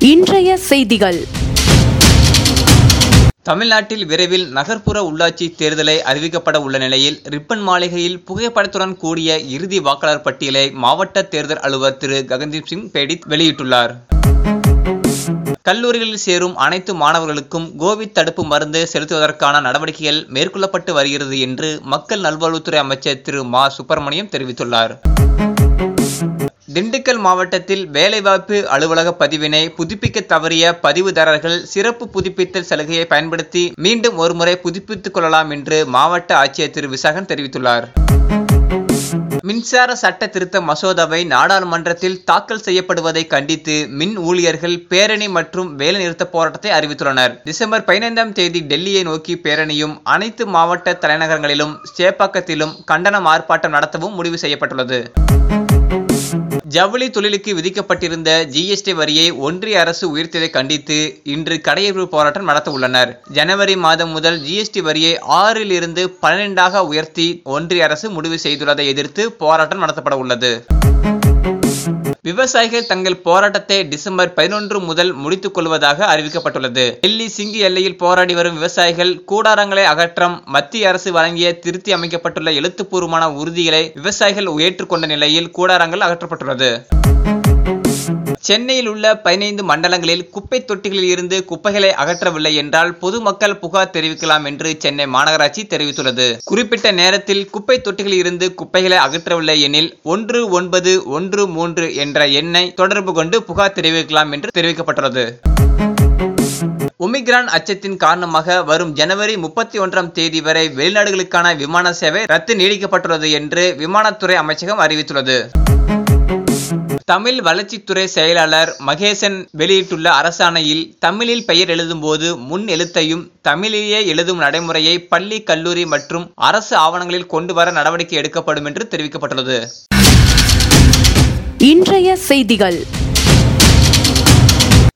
இன்றைய செய்திகள் தமிழ்நாட்டில் விரைவில் நகர்ப்புற உள்ளாட்சி தேர்தலை அறிவிக்கப்பட உள்ள நிலையில் ரிப்பன் மாளிகையில் புகைப்படத்துடன் கூடிய இறுதி வாக்காளர் பட்டியலை மாவட்ட தேர்தல் அலுவலர் திரு ககன்தீப் சிங் பேடி வெளியிட்டுள்ளார் கல்லூரிகளில் சேரும் அனைத்து மாணவர்களுக்கும் கோவிட் தடுப்பு மருந்து செலுத்துவதற்கான நடவடிக்கைகள் மேற்கொள்ளப்பட்டு வருகிறது என்று மக்கள் நல்வாழ்வுத்துறை அமைச்சர் திரு மா சுப்பிரமணியம் தெரிவித்துள்ளார் திண்டுக்கல் மாவட்டத்தில் வேலைவாய்ப்பு அலுவலக பதிவினை புதுப்பிக்க தவறிய பதிவுதாரர்கள் சிறப்பு புதுப்பித்தல் சலுகையை பயன்படுத்தி மீண்டும் ஒருமுறை புதுப்பித்துக் கொள்ளலாம் என்று மாவட்ட ஆட்சியர் திரு விசாகன் தெரிவித்துள்ளார் மின்சார சட்ட திருத்த மசோதாவை நாடாளுமன்றத்தில் தாக்கல் செய்யப்படுவதை கண்டித்து மின் ஊழியர்கள் பேரணி மற்றும் வேலைநிறுத்த போராட்டத்தை அறிவித்துள்ளனர் டிசம்பர் பதினைந்தாம் தேதி டெல்லியை நோக்கி பேரணியும் அனைத்து மாவட்ட தலைநகரங்களிலும் சேப்பாக்கத்திலும் கண்டன ஆர்ப்பாட்டம் நடத்தவும் முடிவு செய்யப்பட்டுள்ளது ஜவுளி தொழிலுக்கு விதிக்கப்பட்டிருந்த ஜிஎஸ்டி வரியை ஒன்றிய அரசு உயர்த்தியதை கண்டித்து இன்று கடையெடுப்பு போராட்டம் நடத்த உள்ளனர் ஜனவரி மாதம் முதல் ஜிஎஸ்டி வரியை ஆறில் இருந்து பன்னிரெண்டாக உயர்த்தி ஒன்றிய அரசு முடிவு செய்துள்ளதை எதிர்த்து போராட்டம் நடத்தப்பட உள்ளது விவசாயிகள் தங்கள் போராட்டத்தை டிசம்பர் பதினொன்று முதல் முடித்துக் கொள்வதாக அறிவிக்கப்பட்டுள்ளது டெல்லி சிங்கி எல்லையில் போராடி வரும் விவசாயிகள் கூடாரங்களை அகற்றம் மத்திய அரசு வழங்கிய திருத்தி அமைக்கப்பட்டுள்ள எழுத்துப்பூர்வமான உறுதிகளை விவசாயிகள் ஏற்றுக்கொண்ட நிலையில் கூடாரங்கள் அகற்றப்பட்டுள்ளது சென்னையில் உள்ள பதினைந்து மண்டலங்களில் குப்பை தொட்டிகளில் இருந்து குப்பைகளை அகற்றவில்லை என்றால் பொதுமக்கள் புகார் தெரிவிக்கலாம் என்று சென்னை மாநகராட்சி தெரிவித்துள்ளது குறிப்பிட்ட நேரத்தில் குப்பை தொட்டிகளில் இருந்து குப்பைகளை அகற்றவில்லை எனில் ஒன்று ஒன்பது ஒன்று மூன்று என்ற எண்ணை தொடர்பு கொண்டு புகார் தெரிவிக்கலாம் என்று தெரிவிக்கப்பட்டுள்ளது ஒமிக்ரான் அச்சத்தின் காரணமாக வரும் ஜனவரி முப்பத்தி ஒன்றாம் தேதி வரை வெளிநாடுகளுக்கான விமான சேவை ரத்து நீடிக்கப்பட்டுள்ளது என்று விமானத்துறை அமைச்சகம் அறிவித்துள்ளது தமிழ் வளர்ச்சித்துறை செயலாளர் மகேசன் வெளியிட்டுள்ள அரசாணையில் தமிழில் பெயர் எழுதும்போது முன் எழுத்தையும் தமிழிலேயே எழுதும் நடைமுறையை பள்ளி கல்லூரி மற்றும் அரசு ஆவணங்களில் கொண்டு வர நடவடிக்கை எடுக்கப்படும் என்று தெரிவிக்கப்பட்டுள்ளது இன்றைய செய்திகள்